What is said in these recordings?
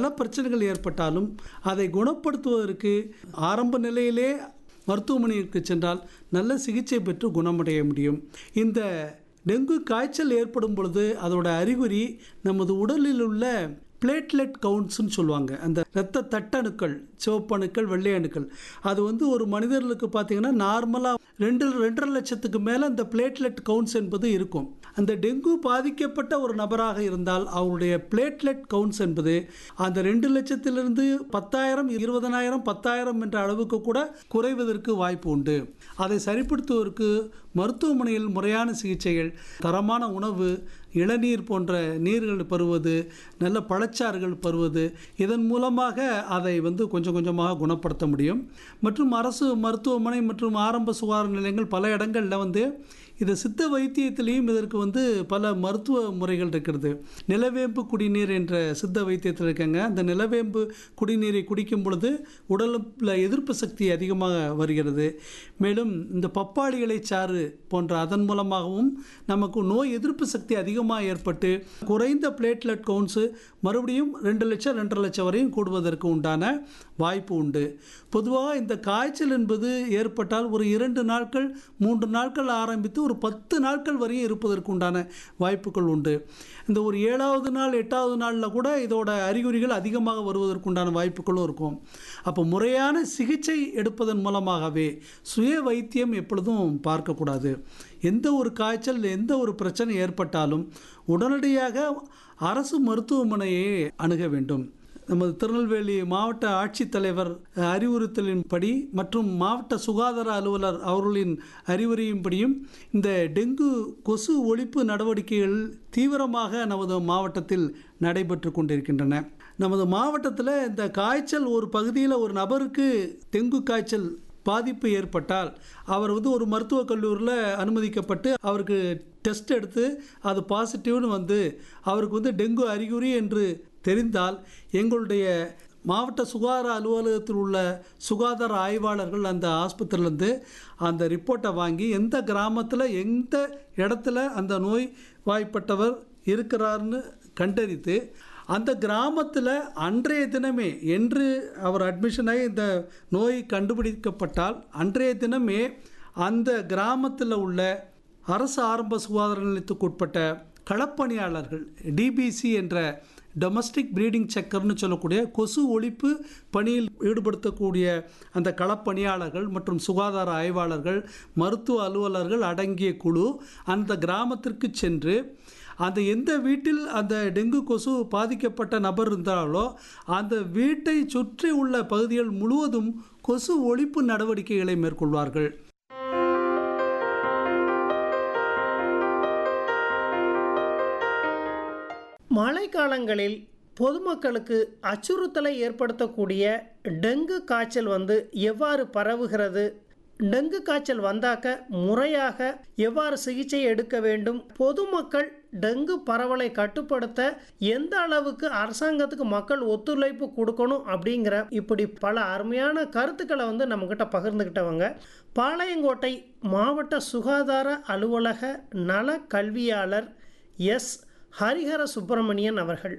பல பிரச்சனைகள் ஏற்பட்டாலும் அதை குணப்படுத்துவதற்கு ஆரம்ப நிலையிலே மருத்துவமனைக்கு சென்றால் நல்ல சிகிச்சை பெற்று குணமடைய முடியும் இந்த டெங்கு காய்ச்சல் ஏற்படும் பொழுது அதோட அறிகுறி நமது உடலில் உள்ள பிளேட்லெட் கவுண்ட்ஸ்னு சொல்லுவாங்க அந்த இரத்த தட்டணுக்கள் சிவப்பணுக்கள் வெள்ளை அணுக்கள் அது வந்து ஒரு மனிதர்களுக்கு பார்த்தீங்கன்னா நார்மலாக ரெண்டு ரெண்டரை லட்சத்துக்கு மேலே அந்த பிளேட்லெட் கவுண்ட்ஸ் என்பது இருக்கும் அந்த டெங்கு பாதிக்கப்பட்ட ஒரு நபராக இருந்தால் அவருடைய பிளேட்லெட் கவுண்ட்ஸ் என்பது அந்த ரெண்டு லட்சத்திலிருந்து பத்தாயிரம் இருபதனாயிரம் பத்தாயிரம் என்ற அளவுக்கு கூட குறைவதற்கு வாய்ப்பு உண்டு அதை சரிப்படுத்துவதற்கு மருத்துவமனையில் முறையான சிகிச்சைகள் தரமான உணவு இளநீர் போன்ற நீர்கள் பருவது நல்ல பழச்சாறுகள் பருவது இதன் மூலமாக அதை வந்து கொஞ்சம் கொஞ்சமாக குணப்படுத்த முடியும் மற்றும் அரசு மருத்துவமனை மற்றும் ஆரம்ப சுகாதார நிலையங்கள் பல இடங்களில் வந்து இது சித்த வைத்தியத்திலையும் இதற்கு வந்து பல மருத்துவ முறைகள் இருக்கிறது நிலவேம்பு குடிநீர் என்ற சித்த வைத்தியத்தில் இருக்காங்க அந்த நிலவேம்பு குடிநீரை குடிக்கும் பொழுது உடலில் எதிர்ப்பு சக்தி அதிகமாக வருகிறது மேலும் இந்த பப்பாளி இலை சாறு போன்ற அதன் மூலமாகவும் நமக்கு நோய் எதிர்ப்பு சக்தி அதிகமாக ஏற்பட்டு குறைந்த பிளேட்லெட் கவுண்ட்ஸு மறுபடியும் ரெண்டு லட்சம் ரெண்டரை லட்சம் வரையும் கூடுவதற்கு உண்டான வாய்ப்பு உண்டு பொதுவாக இந்த காய்ச்சல் என்பது ஏற்பட்டால் ஒரு இரண்டு நாட்கள் மூன்று நாட்கள் ஆரம்பித்து ஒரு பத்து நாட்கள் வரையும் இருப்பதற்கு உண்டான வாய்ப்புகள் உண்டு இந்த ஒரு ஏழாவது நாள் எட்டாவது நாளில் கூட இதோட அறிகுறிகள் அதிகமாக வருவதற்கு உண்டான வாய்ப்புகளும் இருக்கும் அப்போ முறையான சிகிச்சை எடுப்பதன் மூலமாகவே சுய வைத்தியம் எப்பொழுதும் பார்க்கக்கூடாது எந்த ஒரு காய்ச்சல் எந்த ஒரு பிரச்சனை ஏற்பட்டாலும் உடனடியாக அரசு மருத்துவமனையை அணுக வேண்டும் நமது திருநெல்வேலி மாவட்ட ஆட்சித்தலைவர் அறிவுறுத்தலின்படி மற்றும் மாவட்ட சுகாதார அலுவலர் அவர்களின் அறிவுரையின்படியும் இந்த டெங்கு கொசு ஒழிப்பு நடவடிக்கைகள் தீவிரமாக நமது மாவட்டத்தில் நடைபெற்று கொண்டிருக்கின்றன நமது மாவட்டத்தில் இந்த காய்ச்சல் ஒரு பகுதியில் ஒரு நபருக்கு டெங்கு காய்ச்சல் பாதிப்பு ஏற்பட்டால் அவர் வந்து ஒரு மருத்துவக் கல்லூரியில் அனுமதிக்கப்பட்டு அவருக்கு டெஸ்ட் எடுத்து அது பாசிட்டிவ்னு வந்து அவருக்கு வந்து டெங்கு அறிகுறி என்று தெரிந்தால் எங்களுடைய மாவட்ட சுகாதார அலுவலகத்தில் உள்ள சுகாதார ஆய்வாளர்கள் அந்த ஆஸ்பத்திரியிலேருந்து அந்த ரிப்போர்ட்டை வாங்கி எந்த கிராமத்தில் எந்த இடத்துல அந்த நோய் வாய்ப்பட்டவர் இருக்கிறார்னு கண்டறித்து அந்த கிராமத்தில் அன்றைய தினமே என்று அவர் அட்மிஷன் ஆகி இந்த நோய் கண்டுபிடிக்கப்பட்டால் அன்றைய தினமே அந்த கிராமத்தில் உள்ள அரசு ஆரம்ப சுகாதார நிலையத்துக்கு உட்பட்ட களப்பணியாளர்கள் டிபிசி என்ற டொமஸ்டிக் ப்ரீடிங் செக்கர்னு சொல்லக்கூடிய கொசு ஒழிப்பு பணியில் ஈடுபடுத்தக்கூடிய அந்த களப்பணியாளர்கள் மற்றும் சுகாதார ஆய்வாளர்கள் மருத்துவ அலுவலர்கள் அடங்கிய குழு அந்த கிராமத்திற்கு சென்று அந்த எந்த வீட்டில் அந்த டெங்கு கொசு பாதிக்கப்பட்ட நபர் இருந்தாலோ அந்த வீட்டை சுற்றி உள்ள பகுதிகள் முழுவதும் கொசு ஒழிப்பு நடவடிக்கைகளை மேற்கொள்வார்கள் மழைக்காலங்களில் பொதுமக்களுக்கு அச்சுறுத்தலை ஏற்படுத்தக்கூடிய டெங்கு காய்ச்சல் வந்து எவ்வாறு பரவுகிறது டெங்கு காய்ச்சல் வந்தாக்க முறையாக எவ்வாறு சிகிச்சை எடுக்க வேண்டும் பொதுமக்கள் டெங்கு பரவலை கட்டுப்படுத்த எந்த அளவுக்கு அரசாங்கத்துக்கு மக்கள் ஒத்துழைப்பு கொடுக்கணும் அப்படிங்கிற இப்படி பல அருமையான கருத்துக்களை வந்து நம்மக்கிட்ட பகிர்ந்துக்கிட்டவங்க பாளையங்கோட்டை மாவட்ட சுகாதார அலுவலக நல கல்வியாளர் எஸ் ஹரிஹர சுப்பிரமணியன் அவர்கள்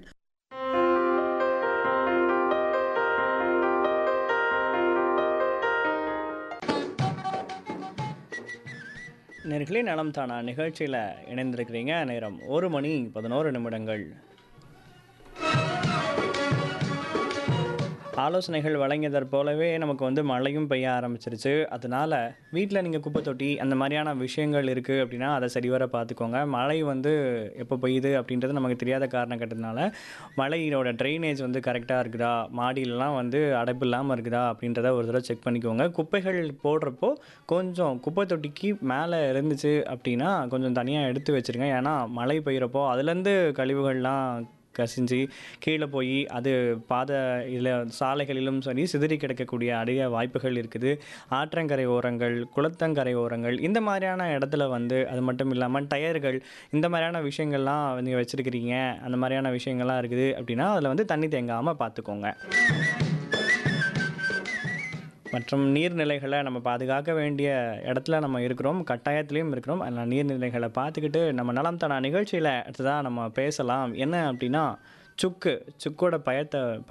நேர்களே நலம் தானா நிகழ்ச்சியில் இணைந்திருக்கிறீங்க நேரம் ஒரு மணி பதினோரு நிமிடங்கள் ஆலோசனைகள் வழங்கியதற் போலவே நமக்கு வந்து மழையும் பெய்ய ஆரம்பிச்சிருச்சு அதனால் வீட்டில் நீங்கள் குப்பை தொட்டி அந்த மாதிரியான விஷயங்கள் இருக்குது அப்படின்னா அதை சரிவர பார்த்துக்கோங்க மழை வந்து எப்போ பெய்யுது அப்படின்றது நமக்கு தெரியாத காரணம் கட்டதுனால மழையோட ட்ரைனேஜ் வந்து கரெக்டாக இருக்குதா மாடியிலலாம் வந்து அடைப்பு இல்லாமல் இருக்குதா அப்படின்றத ஒரு தடவை செக் பண்ணிக்கோங்க குப்பைகள் போடுறப்போ கொஞ்சம் குப்பை தொட்டிக்கு மேலே இருந்துச்சு அப்படின்னா கொஞ்சம் தனியாக எடுத்து வச்சுருங்க ஏன்னா மழை பெய்கிறப்போ அதுலேருந்து கழிவுகள்லாம் கசிஞ்சு கீழே போய் அது பாதை இல்லை சாலைகளிலும் சரி சிதறி கிடக்கக்கூடிய அதிக வாய்ப்புகள் இருக்குது ஆற்றங்கரை ஓரங்கள் குளத்தங்கரை ஓரங்கள் இந்த மாதிரியான இடத்துல வந்து அது மட்டும் இல்லாமல் டயர்கள் இந்த மாதிரியான விஷயங்கள்லாம் நீங்கள் வச்சுருக்கிறீங்க அந்த மாதிரியான விஷயங்கள்லாம் இருக்குது அப்படின்னா அதில் வந்து தண்ணி தேங்காமல் பார்த்துக்கோங்க மற்றும் நீர்நிலைகளை நம்ம பாதுகாக்க வேண்டிய இடத்துல நம்ம இருக்கிறோம் கட்டாயத்துலேயும் இருக்கிறோம் அதனால் நீர்நிலைகளை பார்த்துக்கிட்டு நம்ம நலம் தானா நிகழ்ச்சியில் அடுத்ததாக நம்ம பேசலாம் என்ன அப்படின்னா சுக்கு சுக்கோட பயத்தை